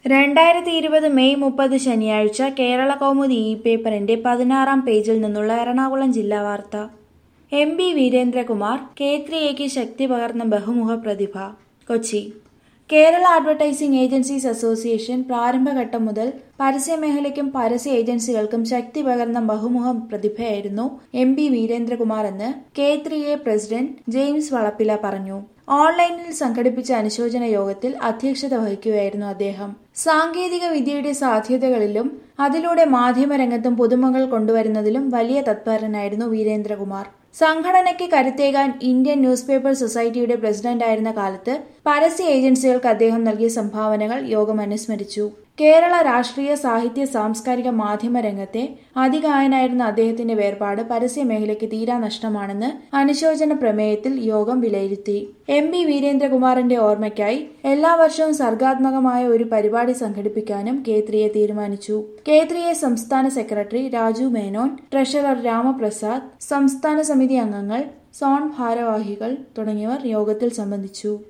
രണ്ടായിരത്തി ഇരുപത് മെയ് മുപ്പത് ശനിയാഴ്ച കേരള കൗമുദി ഇ പേപ്പറിന്റെ പതിനാറാം പേജിൽ നിന്നുള്ള എറണാകുളം ജില്ലാ വാർത്ത M B Veerendrakumar K three എക്ക് ശക്തി പകർന്ന ബഹുമുഖ പ്രതിഭ Kochi Kerala advertising agencies association പ്രാരംഭഘട്ടം മുതൽ പരസ്യമേഖലയ്ക്കും പരസ്യ ഏജൻസികൾക്കും ശക്തി പകർന്ന ബഹുമുഖ പ്രതിഭയായിരുന്നു എം ബി വീരേന്ദ്രകുമാർ എന്ന് K three A president James Valappila പറഞ്ഞു ഓൺലൈനിൽ സംഘടിപ്പിച്ച അനുശോചന യോഗത്തിൽ അധ്യക്ഷത വഹിക്കുകയായിരുന്നു അദ്ദേഹം സാങ്കേതിക വിദ്യയുടെ സാധ്യതകളിലും അതിലൂടെ മാധ്യമരംഗത്തും പുതുമകൾ കൊണ്ടുവരുന്നതിലും വലിയ തത്പരനായിരുന്നു വീരേന്ദ്രകുമാർ സംഘടനയ്ക്ക് കരുത്തേകാൻ ഇന്ത്യൻ ന്യൂസ് പേപ്പർ സൊസൈറ്റിയുടെ പ്രസിഡന്റായിരുന്ന കാലത്ത് പരസ്യ ഏജൻസികൾക്ക് അദ്ദേഹം നൽകിയ സംഭാവനകൾ യോഗം അനുസ്മരിച്ചു കേരള രാഷ്ട്രീയ സാഹിത്യ സാംസ്കാരിക മാധ്യമ രംഗത്തെ അതികായനായിരുന്ന അദ്ദേഹത്തിന്റെ വേർപാട് പരസ്യ മേഖലയ്ക്ക് തീരാ നഷ്ടമാണെന്ന് അനുശോചന പ്രമേയത്തിൽ യോഗം വിലയിരുത്തി എം പി വീരേന്ദ്രകുമാറിന്റെ ഓർമ്മയ്ക്കായി എല്ലാ വർഷവും സർഗാത്മകമായ ഒരു പരിപാടി സംഘടിപ്പിക്കാനും കേത്രിയെ തീരുമാനിച്ചു കേത്രിയെ സംസ്ഥാന സെക്രട്ടറി രാജു മേനോൻ ട്രഷറർ രാമപ്രസാദ് സംസ്ഥാന സമിതി അംഗങ്ങൾ സോൺ ഭാരവാഹികൾ തുടങ്ങിയവർ യോഗത്തിൽ സംബന്ധിച്ചു